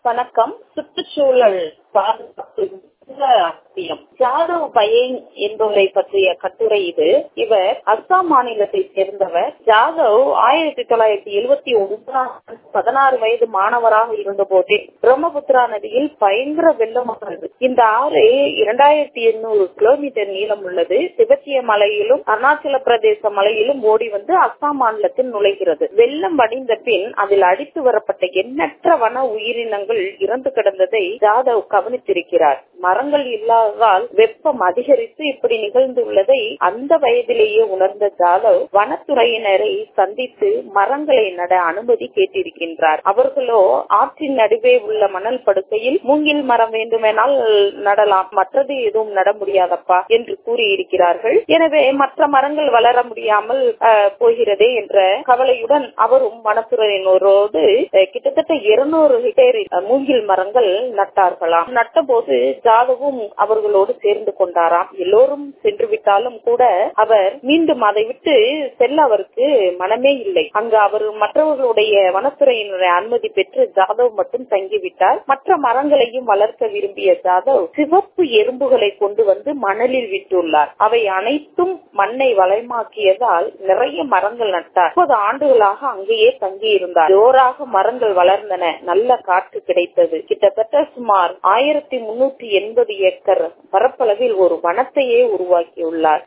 வணக்கம் சுற்றுச்சூழல் பாதுகாப்பு மிக அவசியம் ஜாதவ் பயன் என்பவரை பற்றிய கட்டுரை இது இவர் அஸ்ஸாம் மாநிலத்தை சேர்ந்தவர் ஜாதவ் ஆயிரத்தி தொள்ளாயிரத்தி எழுபத்தி ஒன்பதாம் பதினாறு வயது மாணவராக இருந்த போதே பிரம்மபுத்திரா நதியில் பயங்கர வெள்ளமானது இந்த ஆறு இரண்டாயிரத்தி எண்ணூறு கிலோமீட்டர் நீளம் உள்ளது திபெத்திய மலையிலும் அருணாச்சல பிரதேச மலையிலும் ஓடி வந்து அஸ்ஸாம் மாநிலத்தில் நுழைகிறது வெள்ளம் வடிந்த பின் அதில் அடித்து வரப்பட்ட எண்ணற்ற வன உயிரினங்கள் இறந்து கிடந்ததை ஜாதவ் கவனித்திருக்கிறார் மரங்கள் இல்லாததால் வெப்பம் அதிகரித்து இப்படி நிகழ்ந்துள்ளதை அந்த வயதிலேயே உணர்ந்த ஜாதவ் வனத்துறையினரை சந்தித்து மரங்களை நட அனுமதி கேட்டிருக்கின்றார் அவர்களோ ஆற்றின் நடுவே உள்ள மணல் படுக்கையில் மூங்கில் மரம் வேண்டுமெனால் நடலாம் மற்றது எதுவும் நட முடியாதப்பா என்று கூறியிருக்கிறார்கள் எனவே மற்ற மரங்கள் வளர முடியாமல் போகிறதே என்ற கவலையுடன் அவரும் வனத்துறையினரோடு கிட்டத்தட்ட இருநூறு ஹெக்டேரில் மூங்கில் மரங்கள் நட்டார்களாம் நட்ட போது ஜாதவும் அவர்களோடு சேர்ந்து கொண்டாராம் எல்லோரும் சென்று விட்டாலும் கூட அவர் மீண்டும் அதை விட்டு செல்ல அவருக்கு மனமே இல்லை அங்கு அவர் மற்றவர்களுடைய வனத்துறையினுடைய அனுமதி பெற்று ஜாதவ் மட்டும் தங்கிவிட்டார் மற்ற மரங்களையும் வளர்க்க விரும்பிய ஜாதவ் சிவப்பு எறும்புகளை கொண்டு வந்து மணலில் விட்டுள்ளார் அவை அனைத்தும் மண்ணை வளமாக்கியதால் நிறைய மரங்கள் நட்டார் முப்பது ஆண்டுகளாக அங்கேயே தங்கியிருந்தார் ஜோராக மரங்கள் வளர்ந்தன நல்ல காற்று கிடைத்தது கிட்டத்தட்ட சுமார் ஆயிரத்தி முன்னூத்தி எண்பது ஏக்கர் பரப்பளவில் ஒரு வனத்தையே உருவாக்கியுள்ளார்